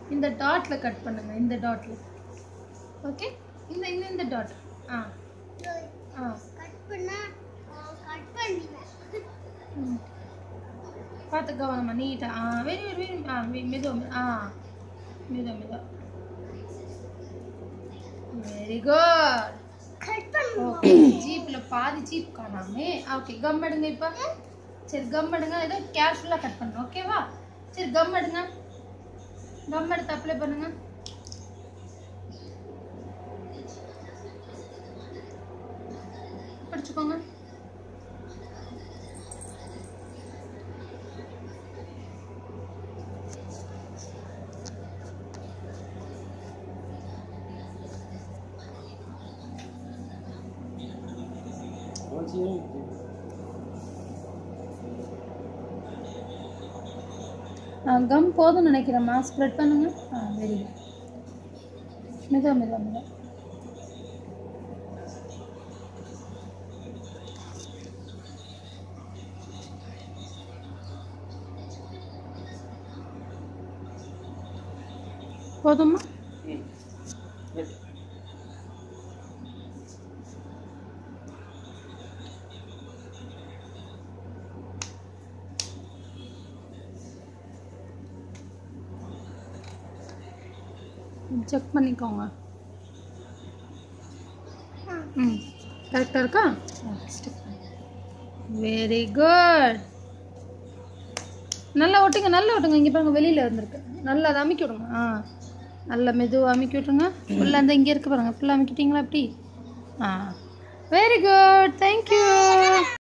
இந்த டாட்ல கட் பண்ணுங்க இந்த டாட்ல ஓகே இந்த இந்த இந்த டாட் ஆ ஆ கட் பண்ணா கட் பண்ணிடுவேன் ம். பார்த்து கவனமா நீட்டா ஆ வெரி வெரி வெரி ஆ மெ- மெதுவா மெ- ஆ மெதுவா மெதுவா வெரி குட் கட் பண்ணு ஓகே ஜீப்ல பாதி ஜீப் காணாமே ஓகே கம் எடுங்க இப்போ சரி கம் எடுங்க ஏதோ கேர்ஃபுல்லாக கட் பண்ணணும் ஓகேவா சரி கம் எடுங்க கம் எடுத்து அப்ளை பண்ணுங்க பிடிச்சுக்கோங்க கம் போதும்னு நினைக்கிறேம்மா ஸ்ப்ரெட் பண்ணுங்க ஆ வெரி குட் மெதுவா மெதுவா மெதுவா போதுமா செக் பண்ணிக்கோங்க ம் கரெக்டாக இருக்கா வெரி குட் நல்லா ஒட்டுங்க நல்லா ஒட்டுங்க இங்கே பாருங்க வெளியில் இருந்திருக்கு நல்லா அதை அமுக்கி விடுங்க ஆ நல்லா மெதுவாக அமுக்கி விட்ருங்க ஃபுல்லாக அந்த இங்கே இருக்கு பாருங்க ஃபுல்லாக அமுக்கிட்டீங்களா அப்படி ஆ வெரி குட் தேங்க்யூ